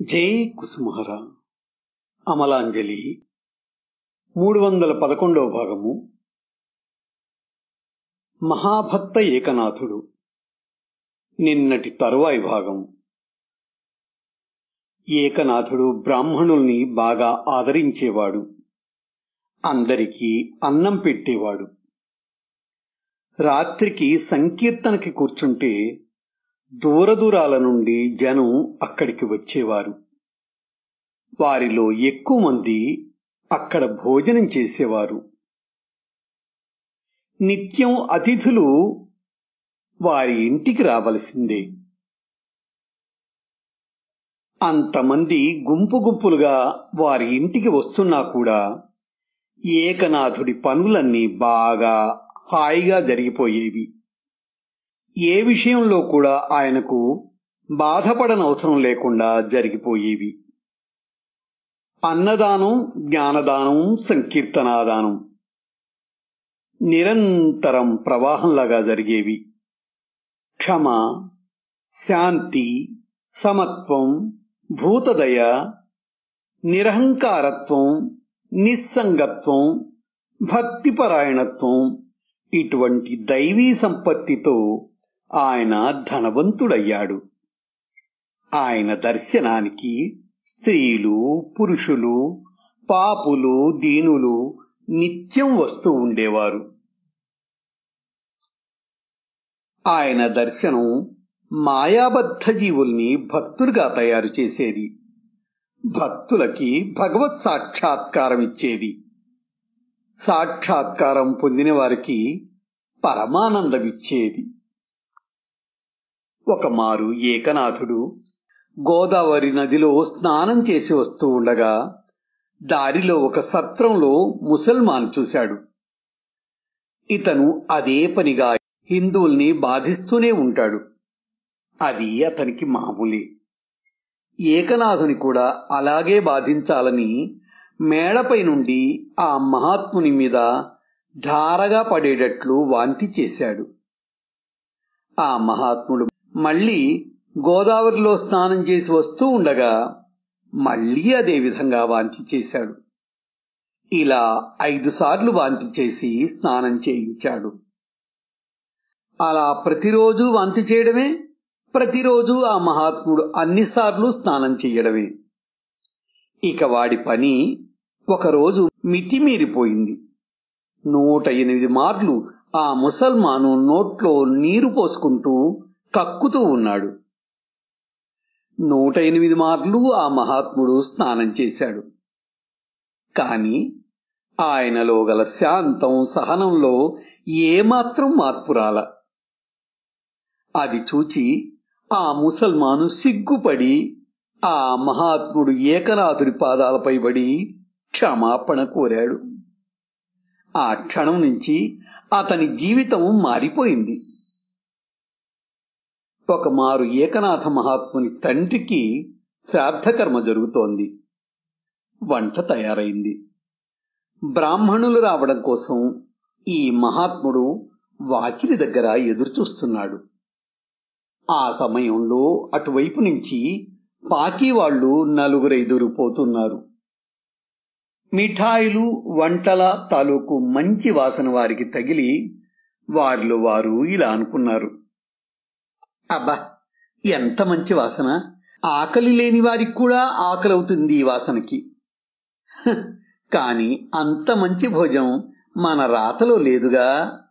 జై కుసుమహర అమలాంజలి మూడు వందల పదకొండవ భాగము మహాభక్త ఏకనాథుడు నిన్నటి తరువాయి భాగం ఏకనాథుడు బ్రాహ్మణుల్ని బాగా ఆదరించేవాడు అందరికీ అన్నం పెట్టేవాడు రాత్రికి సంకీర్తనకి కూర్చుంటే దూరదూరాల నుండి జనం అక్కడికి వచ్చేవారు వారిలో ఎక్కువ మంది అక్కడ భోజనం చేసేవారు నిత్యం అతిథులు వారి ఇంటికి రావలసిందే అంతమంది గుంపు గుంపులుగా వారి ఇంటికి వస్తున్నా కూడా ఏకనాథుడి పనులన్నీ బాగా హాయిగా జరిగిపోయేవి ఏ విషయంలో కూడా ఆయనకు బాధపడనవసరం లేకుండా జరిగిపోయేవి అన్నదానం జ్ఞానదానం సంకీర్తనాదానం నిరంతరం ప్రవాహంలాగా జరిగేవి క్షమ శాంతి సమత్వం భూతదయ నిరహంకారత్వం నిస్సంగత్వం భక్తిపరాయణత్వం ఇటువంటి దైవీ సంపత్తితో ఆయన ధనవంతుడయ్యాడు ఆయన దర్శనానికి స్త్రీలు పురుషులు పాపులు దీనులు నిత్యం వస్తూ ఉండేవారు ఆయన దర్శనం మాయాబద్ధ జీవుల్ని భక్తులుగా తయారు చేసేది భక్తులకి భగవత్ సాక్షాత్కారం ఇచ్చేది సాక్షాత్కారం పొందిన వారికి పరమానందమిచ్చేది ఒక మారు ఏకనాథుడు గోదావరి నదిలో స్నానం చేసి వస్తూ ఉండగా దారిలో ఒక సత్రంలో ముసల్మాన్ చూశాడు ఇతను అదే పనిగా హిందువుల్ని బాధిస్తూనే ఉంటాడు అది అతనికి మామూలే ఏకనాథుని కూడా అలాగే బాధించాలని మేడపై నుండి ఆ మహాత్ముని మీద ధారగా పడేటట్లు వాంతి చేశాడు ఆ మహాత్ముడు మళ్ళీ గోదావరిలో స్నానం చేసి వస్తూ ఉండగా మళ్ళీ అదే విధంగా వాంతి చేశాడు ఇలా ఐదు సార్లు వాంతి చేసి స్నానం చేయించాడు అలా ప్రతిరోజు వాంతి చేయడమే ప్రతిరోజు ఆ మహాత్ముడు అన్నిసార్లు స్నానం చేయడమే ఇక వాడి పని ఒకరోజు మితిమీరిపోయింది నూట ఎనిమిది మార్లు ఆ ముసల్మాను నోట్లో నీరు పోసుకుంటూ కక్కుతూ ఉన్నాడు నూట ఎనిమిది మార్లు ఆ మహాత్ముడు స్నానం చేశాడు కాని ఆయనలో గల శాంతం సహనంలో ఏమాత్రం మార్పు రాల అది చూచి ఆ ముసల్మాను సిగ్గుపడి ఆ మహాత్ముడు ఏకనాథుడి పాదాలపై పడి క్షమాపణ కోరాడు ఆ క్షణం నుంచి అతని జీవితం మారిపోయింది ఒక మారు ఏకనాథ మహాత్ముని తండ్రికి శ్రాద్ధకర్మ జరుగుతోంది వంట తయారైంది బ్రాహ్మణులు రావడం కోసం ఈ మహాత్ముడు వాకిలి దగ్గర ఎదురుచూస్తున్నాడు ఆ సమయంలో అటువైపు నుంచి పాకి వాళ్ళు నలుగురైదురు పోతున్నారు మిఠాయిలు వంటల తాలూకు మంచి వాసన వారికి తగిలి వారిలో వారు ఇలా అనుకున్నారు అబ్బా ఎంత మంచి వాసన ఆకలి లేని వారికి కూడా ఆకలవుతుంది ఈ వాసనకి కాని అంత మంచి భోజనం మన రాతలో లేదుగా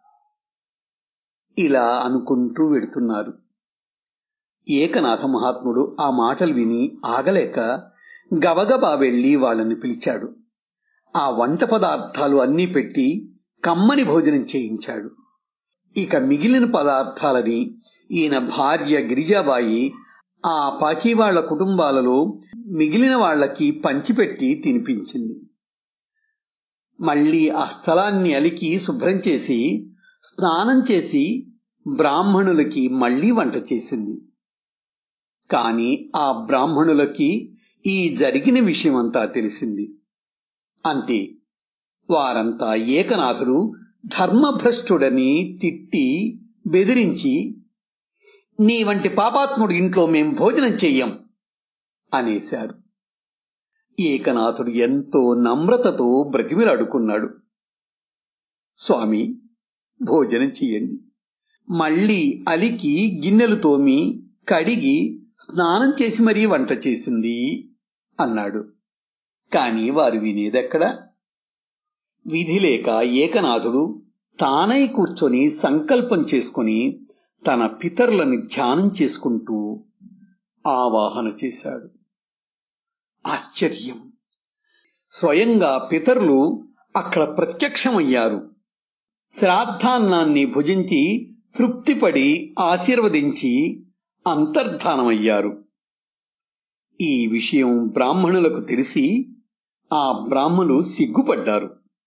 ఇలా అనుకుంటూ వెడుతున్నారు ఏకనాథ మహాత్ముడు ఆ మాటలు విని ఆగలేక గబగబా వెళ్లి వాళ్ళని పిలిచాడు ఆ వంట పదార్థాలు అన్నీ పెట్టి కమ్మని భోజనం చేయించాడు ఇక మిగిలిన పదార్థాలని ఈయన భార్య గిరిజాబాయి ఆ పాకీ వాళ్ల కుటుంబాలలో మిగిలిన వాళ్లకి పంచిపెట్టి తినిపించింది మళ్లీ ఆ స్థలాన్ని అలికి శుభ్రం చేసి స్నానం చేసి బ్రాహ్మణులకి మళ్లీ వంట చేసింది కాని ఆ బ్రాహ్మణులకి ఈ జరిగిన విషయమంతా తెలిసింది అంతే వారంతా ఏకనాథుడు ధర్మభ్రష్టుడని తిట్టి బెదిరించి నీ వంటి పాపాత్ముడు ఇంట్లో మేం భోజనం చెయ్యం అనేశారు ఏకనాథుడు ఎంతో నమ్రతతో బ్రతిమిలాడుకున్నాడు స్వామి భోజనం చెయ్యండి మళ్ళీ అలికి గిన్నెలు తోమి కడిగి స్నానం చేసి మరీ వంట చేసింది అన్నాడు కాని వారు వినేదెక్కడా విధి లేక ఏకనాథుడు తానై కూర్చొని సంకల్పం చేసుకుని తన పితరులని ధ్యానం చేసుకుంటూ ఆవాహన చేశాడు ఆశ్చర్యం స్వయంగా పితరులు అక్కడ ప్రత్యక్షమయ్యారు శ్రాద్ధాన్నాన్ని భుజించి తృప్తిపడి ఆశీర్వదించి అంతర్ధానమయ్యారు ఈ విషయం బ్రాహ్మణులకు తెలిసి ఆ బ్రాహ్మలు సిగ్గుపడ్డారు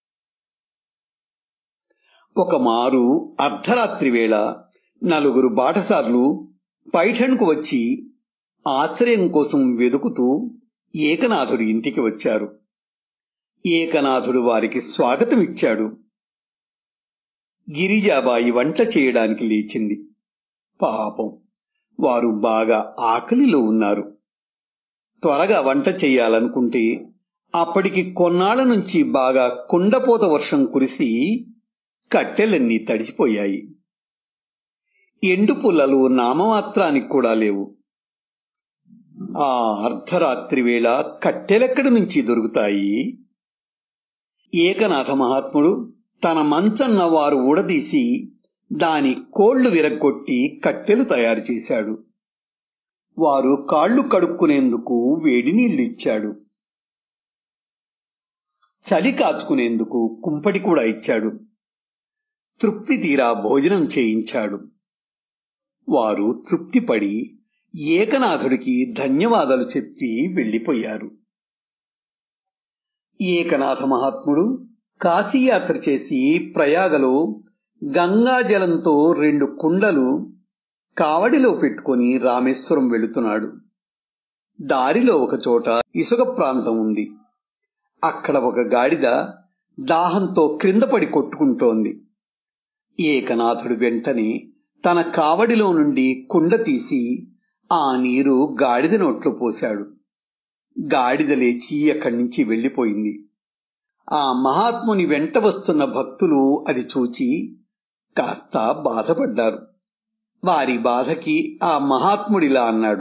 ఒక మారు అర్ధరాత్రి వేళ నలుగురు బాటసార్లు పైఠణ్కు వచ్చి ఆశ్రయం కోసం వెదుకుతూ ఏకనాథుడి ఇంటికి వచ్చారు ఏకనాథుడు వారికి స్వాగతమిచ్చాడు గిరిజాబాయి వంట చేయడానికి లేచింది పాపం వారు బాగా ఆకలిలో ఉన్నారు త్వరగా వంట చేయాలనుకుంటే అప్పటికి కొన్నాళ్ల నుంచి బాగా కుండపోత వర్షం కురిసి కట్టెలన్నీ తడిసిపోయాయి ఎండు పుల్లలు నామమాత్రానికి కూడా లేవు ఆ అర్ధరాత్రి వేళ కట్టెలెక్కడి నుంచి దొరుకుతాయి ఏకనాథ మహాత్ముడు తన మంచన్న వారు ఊడదీసి దాని కోళ్లు విరగ్గొట్టి కట్టెలు తయారు చేశాడు వారు కాళ్లు కడుక్కునేందుకు వేడి నీళ్లు ఇచ్చాడు చలి కాచుకునేందుకు కుంపటి కూడా ఇచ్చాడు తృప్తి తీరా భోజనం చేయించాడు వారు తృప్తిపడి ఏకనాథుడికి ధన్యవాదాలు చెప్పి వెళ్లిపోయారు ఏకనాథ మహాత్ముడు కాశీయాత్ర చేసి ప్రయాగలో గంగాజలంతో రెండు కుండలు కావడిలో పెట్టుకుని రామేశ్వరం వెళుతున్నాడు దారిలో ఒక చోట ఇసుక ప్రాంతం ఉంది అక్కడ ఒక గాడిద దాహంతో క్రిందపడి కొట్టుకుంటోంది ఏకనాథుడు వెంటనే తన కావడిలో నుండి కుండ తీసి ఆ నీరు గాడిద నోట్లో పోశాడు గాడిద లేచి అక్కడి నుంచి వెళ్లిపోయింది ఆ మహాత్ముని వెంట వస్తున్న భక్తులు అది చూచి కాస్త బాధపడ్డారు వారి బాధకి ఆ మహాత్ముడిలా అన్నాడు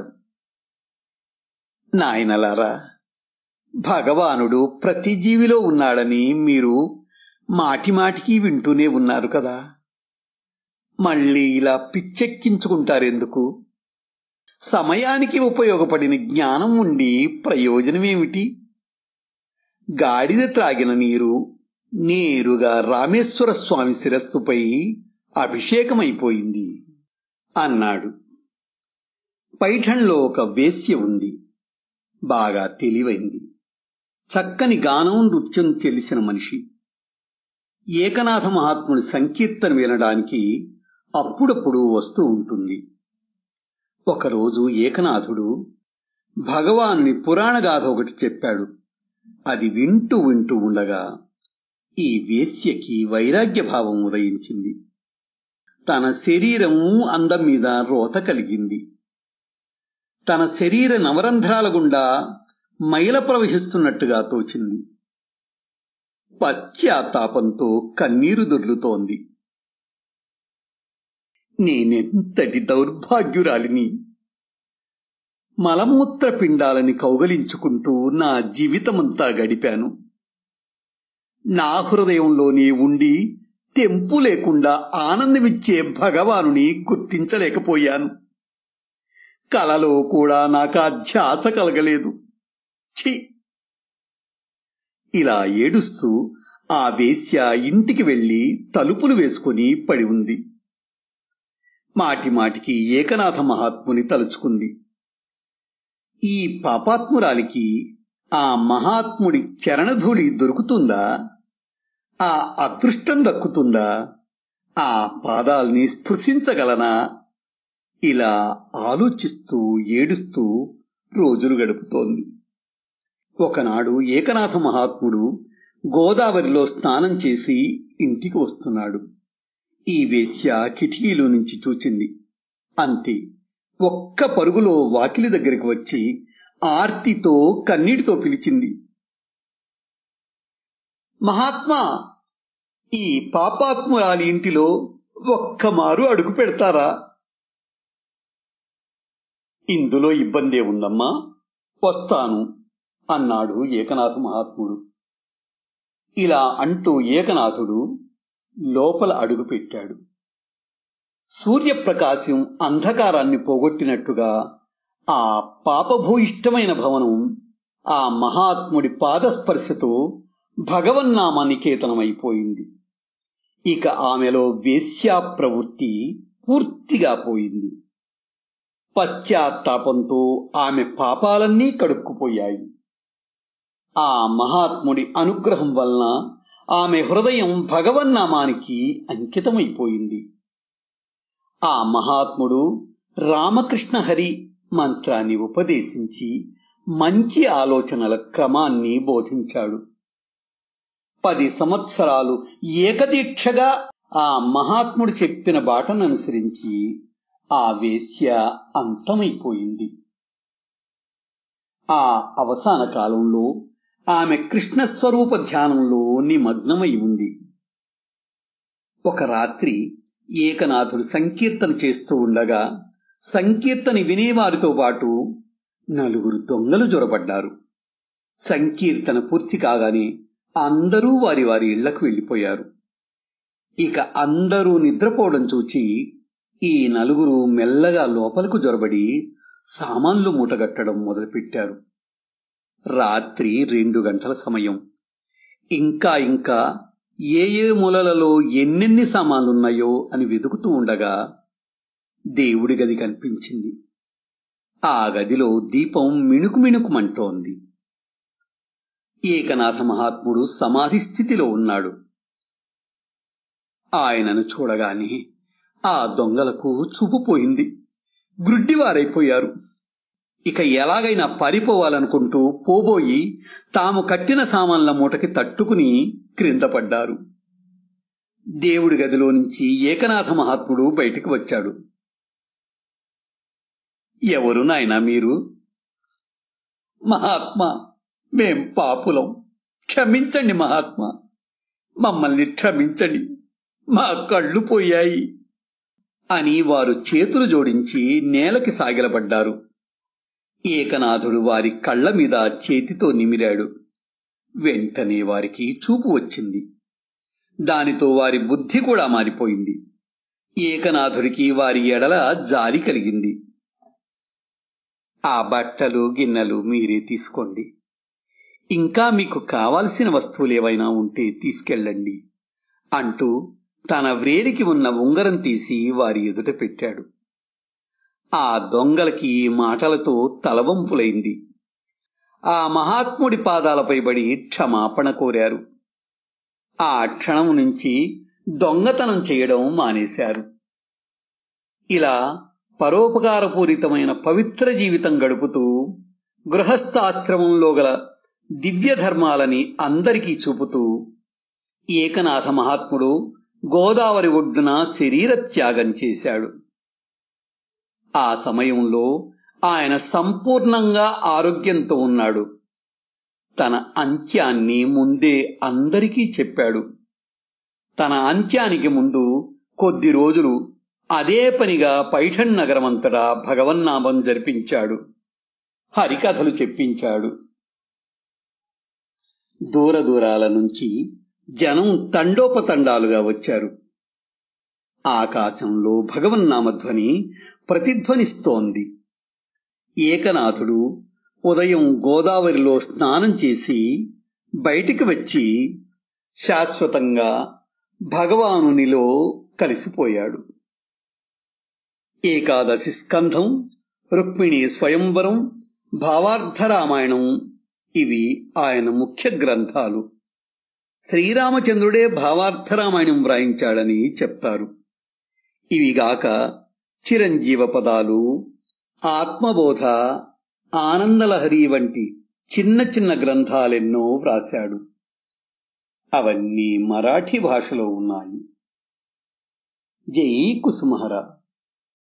నాయనలారా భగవానుడు ప్రతి జీవిలో ఉన్నాడని మీరు మాటిమాటికి వింటూనే ఉన్నారు కదా మళ్ళీ ఇలా పిచ్చెక్కించుకుంటారెందుకు సమయానికి ఉపయోగపడిన జ్ఞానం ఉండి ప్రయోజనమేమిటి గాడిద త్రాగిన నీరు నేరుగా రామేశ్వర స్వామి శిరస్సుపై అభిషేకమైపోయింది అన్నాడు పైఠంలో ఒక వేశ్య ఉంది బాగా తెలివైంది చక్కని గానం నృత్యం తెలిసిన మనిషి ఏకనాథ మహాత్ముడి సంకీర్తన వినడానికి అప్పుడప్పుడు వస్తూ ఉంటుంది ఒకరోజు ఏకనాథుడు భగవానుని పురాణగాథ ఒకటి చెప్పాడు అది వింటూ వింటూ ఉండగా ఈ వేశ్యకి వైరాగ్య భావం ఉదయించింది తన శరీరము అందం మీద రోత కలిగింది తన శరీర నవరంధ్రాల గుండా మైల ప్రవహిస్తున్నట్టుగా తోచింది పశ్చాత్తాపంతో కన్నీరు దొర్లుతోంది నేనెంతటి దౌర్భాగ్యురాలిని మలమూత్ర పిండాలని కౌగలించుకుంటూ నా జీవితమంతా గడిపాను నా హృదయంలోనే ఉండి తెంపు లేకుండా ఆనందమిచ్చే భగవానుని గుర్తించలేకపోయాను కలలో కూడా నాకు ఆ ధ్యాస కలగలేదు ఛీ ఇలా ఏడుస్తూ ఆ వేశ్య ఇంటికి వెళ్లి తలుపులు వేసుకుని పడి ఉంది మాటి మాటికి ఏకనాథ మహాత్ముని తలుచుకుంది ఈ పాపాత్మురాలికి ఆ మహాత్ముడి చరణధూళి దొరుకుతుందా ఆ అదృష్టం దక్కుతుందా ఆ పాదాల్ని స్పృశించగలనా ఇలా ఆలోచిస్తూ ఏడుస్తూ రోజులు గడుపుతోంది ఒకనాడు ఏకనాథ మహాత్ముడు గోదావరిలో స్నానం చేసి ఇంటికి వస్తున్నాడు ఈ వేశ్య కిటికీలో నుంచి చూచింది అంతే ఒక్క పరుగులో వాకిలి దగ్గరికి వచ్చి ఆర్తితో కన్నీటితో పిలిచింది మహాత్మా ఈ పాపాత్మురాలి ఇంటిలో ఒక్కమారు అడుగు పెడతారా ఇందులో ఇబ్బందే ఉందమ్మా వస్తాను అన్నాడు ఏకనాథ మహాత్ముడు ఇలా అంటూ ఏకనాథుడు లోపల అడుగుపెట్టాడు సూర్యప్రకాశం అంధకారాన్ని పోగొట్టినట్టుగా ఆ పాపభూయిష్టమైన భవనం ఆ మహాత్ముడి పాదస్పర్శతో భగవన్నామ నికేతనమైపోయింది ఇక ఆమెలో వేశ్యా ప్రవృత్తి పూర్తిగా పోయింది పశ్చాత్తాపంతో ఆమె పాపాలన్నీ కడుక్కుపోయాయి ఆ మహాత్ముడి అనుగ్రహం వలన ఆమె హృదయం భగవన్నామానికి అంకితమైపోయింది ఆ మహాత్ముడు రామకృష్ణ హరి మంత్రాన్ని ఉపదేశించి మంచి ఆలోచనల క్రమాన్ని బోధించాడు పది సంవత్సరాలు ఏకదీక్షగా ఆ మహాత్ముడు చెప్పిన బాటను అనుసరించి ఆ వేశ్య అంతమైపోయింది ఆ అవసాన కాలంలో ఆమె కృష్ణస్వరూప ధ్యానంలో నిమగ్నమై ఉంది ఒక రాత్రి ఏకనాథుడు సంకీర్తన చేస్తూ ఉండగా సంకీర్తన వినేవారితో పాటు నలుగురు దొంగలు జొరబడ్డారు సంకీర్తన పూర్తి కాగానే అందరూ వారి వారి ఇళ్లకు వెళ్లిపోయారు ఇక అందరూ నిద్రపోవడం చూచి ఈ నలుగురు మెల్లగా లోపలకు జొరబడి సామాన్లు మూటగట్టడం మొదలుపెట్టారు రాత్రి రెండు గంటల సమయం ఇంకా ఇంకా ఏ ఏ మూలలలో ఎన్నెన్ని సామాన్లున్నాయో అని వెతుకుతూ ఉండగా దేవుడి గది కనిపించింది ఆ గదిలో దీపం మిణుకు మిణుకుమంటోంది ఏకనాథ మహాత్ముడు సమాధి స్థితిలో ఉన్నాడు ఆయనను చూడగానే ఆ దొంగలకు చూపుపోయింది గ్రుడ్డివారైపోయారు ఇక ఎలాగైనా పారిపోవాలనుకుంటూ పోబోయి తాము కట్టిన సామాన్ల మూటకి తట్టుకుని క్రింద పడ్డారు దేవుడి గదిలో నుంచి ఏకనాథ మహాత్ముడు బయటికి వచ్చాడు ఎవరు నాయనా మీరు మహాత్మా మేం పాపులం క్షమించండి మహాత్మా మమ్మల్ని క్షమించండి మా కళ్ళు పోయాయి అని వారు చేతులు జోడించి నేలకి సాగిలపడ్డారు ఏకనాథుడు వారి కళ్ల మీద చేతితో నిమిరాడు వెంటనే వారికి చూపు వచ్చింది దానితో వారి బుద్ధి కూడా మారిపోయింది ఏకనాథుడికి వారి ఎడల జాలి కలిగింది ఆ బట్టలు గిన్నెలు మీరే తీసుకోండి ఇంకా మీకు కావలసిన వస్తువులేవైనా ఉంటే తీసుకెళ్ళండి అంటూ తన వ్రేలికి ఉన్న ఉంగరం తీసి వారి ఎదుట పెట్టాడు ఆ దొంగలకి ఈ మాటలతో తలవంపులైంది ఆ మహాత్ముడి పాదాలపై పడి క్షమాపణ కోరారు ఆ క్షణం నుంచి దొంగతనం చేయడం మానేశారు ఇలా పరోపకారపూరితమైన పవిత్ర జీవితం గడుపుతూ గృహస్థాశ్రమంలో గల దివ్య ధర్మాలని అందరికీ చూపుతూ ఏకనాథ మహాత్ముడు గోదావరి ఒడ్డున శరీర త్యాగం చేశాడు ఆ సమయంలో ఆయన సంపూర్ణంగా ఆరోగ్యంతో ఉన్నాడు తన అంత్యాన్ని ముందే అందరికీ చెప్పాడు తన అంత్యానికి ముందు కొద్ది రోజులు అదే పనిగా పైఠణ్ నగరమంతటా భగవన్నామం జరిపించాడు హరికథలు చెప్పించాడు దూర దూరాల నుంచి జనం తండోపతండాలుగా వచ్చారు ఆకాశంలో భగవన్నామధ్వని ప్రతిధ్వనిస్తోంది ఏకనాథుడు ఉదయం గోదావరిలో స్నానం చేసి బయటికి వచ్చి శాశ్వతంగా భగవానునిలో కలిసిపోయాడు ఏకాదశి స్కంధం రుక్మిణి స్వయంవరం భావార్థ రామాయణం ఇవి ఆయన ముఖ్య గ్రంథాలు శ్రీరామచంద్రుడే భావార్థ రామాయణం వ్రాయించాడని చెప్తారు ఇవిగాక చిరంజీవ పదాలు ఆత్మబోధ ఆనందలహరి వంటి చిన్న చిన్న గ్రంథాలెన్నో వ్రాశాడు అవన్నీ మరాఠీ భాషలో ఉన్నాయి జై కుసుమహర